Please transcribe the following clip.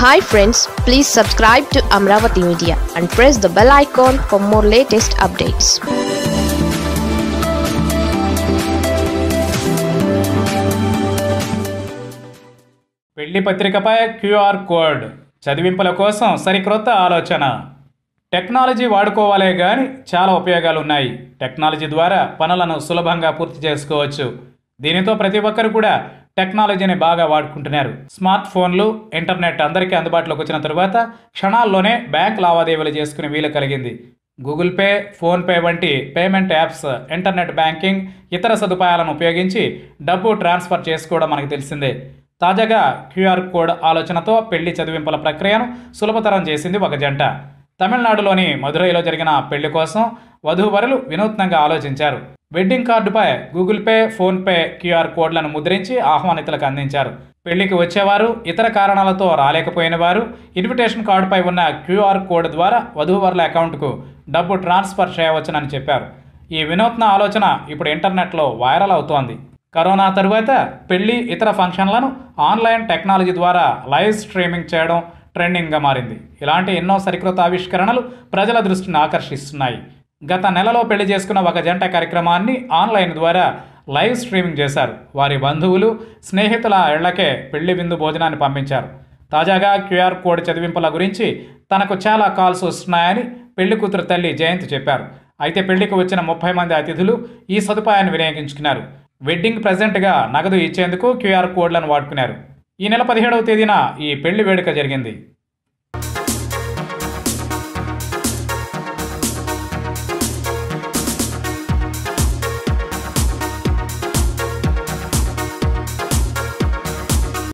hi friends please subscribe to Amaravati media and press the bell icon for more latest updates పెళ్లి పత్రికపై QR code చదివింపుల కోసం సరికొత్త ఆలోచన technology వాడుకోవాలే కానీ చాలా ఉపయోగాలు ఉన్నాయి టెక్నాలజీ ద్వారా పనులను సులభంగా పూర్తి చేసుకోవచ్చు దీనితో ప్రతి ఒక్కరు కూడా టెక్నాలజీని బాగా వాడుకుంటున్నారు స్మార్ట్ ఫోన్లు ఇంటర్నెట్ అందరికీ అందుబాటులోకి వచ్చిన తరువాత క్షణాల్లోనే బ్యాంక్ లావాదేవీలు చేసుకునే వీలు కలిగింది గూగుల్ పే ఫోన్పే వంటి పేమెంట్ యాప్స్ ఇంటర్నెట్ బ్యాంకింగ్ ఇతర సదుపాయాలను ఉపయోగించి డబ్బు ట్రాన్స్ఫర్ చేసుకోవడం మనకు తెలిసిందే తాజాగా క్యూఆర్ కోడ్ ఆలోచనతో పెళ్లి చదివింపుల ప్రక్రియను సులభతరం చేసింది ఒక జంట తమిళనాడులోని మదురైలో జరిగిన పెళ్లి కోసం వధూవరులు వినూత్నంగా ఆలోచించారు వెడ్డింగ్ కార్డుపై గూగుల్ పే ఫోన్పే క్యూఆర్ కోడ్లను ముద్రించి ఆహ్వానితులకు అందించారు పెళ్లికి వచ్చేవారు ఇతర కారణాలతో రాలేకపోయిన వారు ఇన్విటేషన్ కార్డుపై ఉన్న క్యూఆర్ కోడ్ ద్వారా వధూవరుల అకౌంట్కు డబ్బు ట్రాన్స్ఫర్ చేయవచ్చునని చెప్పారు ఈ వినూత్న ఆలోచన ఇప్పుడు ఇంటర్నెట్లో వైరల్ అవుతోంది కరోనా తరువాత పెళ్లి ఇతర ఫంక్షన్లను ఆన్లైన్ టెక్నాలజీ ద్వారా లైవ్ స్ట్రీమింగ్ చేయడం ట్రెండింగ్గా మారింది ఇలాంటి ఎన్నో సరికొత్త ఆవిష్కరణలు ప్రజల దృష్టిని ఆకర్షిస్తున్నాయి గత నెలలో పెళ్లి చేసుకున్న ఒక జంట కార్యక్రమాన్ని ఆన్లైన్ ద్వారా లైవ్ స్ట్రీమింగ్ చేశారు వారి బంధువులు స్నేహితుల ఇళ్లకే పెళ్లి విందు భోజనాన్ని పంపించారు తాజాగా క్యూఆర్ కోడ్ చదివింపుల గురించి తనకు చాలా కాల్స్ వస్తున్నాయని పెళ్లి కూతురు తల్లి జయంత్ చెప్పారు అయితే పెళ్లికి వచ్చిన ముప్పై మంది అతిథులు ఈ సదుపాయాన్ని వినియోగించుకున్నారు వెడ్డింగ్ ప్రజెంట్గా నగదు ఇచ్చేందుకు క్యూఆర్ కోడ్లను వాడుకున్నారు ఈ నెల పదిహేడవ తేదీన ఈ పెళ్లి వేడుక జరిగింది